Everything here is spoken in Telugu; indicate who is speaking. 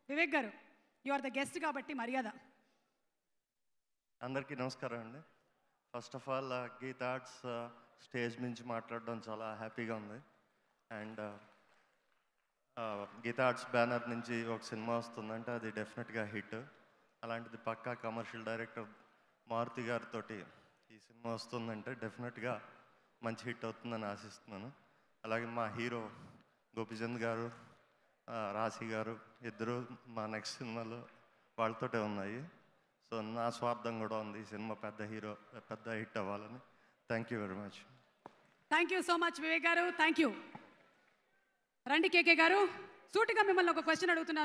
Speaker 1: వివేక్ గారు యు ఆర్ ద గెస్ట్ కాబట్టి మర్యాద
Speaker 2: అందరికీ నమస్కారం అండి first of all Geetha arts stage నుంచి మాట్లాడడం చాలా హ్యాపీగా ఉంది అండ్ గీత ఆర్ట్స్ బ్యానర్ నుంచి ఒక సినిమా వస్తుందంటే అది డెఫినెట్గా హిట్ అలాంటిది పక్కా కమర్షియల్ డైరెక్టర్ మారుతి గారితో ఈ సినిమా వస్తుందంటే డెఫినెట్గా మంచి హిట్ అవుతుందని ఆశిస్తున్నాను అలాగే మా హీరో గోపిచంద్ గారు ఆ, రాశి గారు ఇద్దరు మా నెక్స్ట్ సినిమాలో వాళ్ళతోటే ఉన్నాయి సో నా స్వార్థం కూడా ఉంది ఈ సినిమా పెద్ద హీరో పెద్ద హిట్ అవ్వాలని thank you very much
Speaker 1: thank you so much Vivek గారు థ్యాంక్ యూ రండి కేకే గారు సూటిగా మిమ్మల్ని ఒక క్వశ్చన్ అడుగుతున్నాను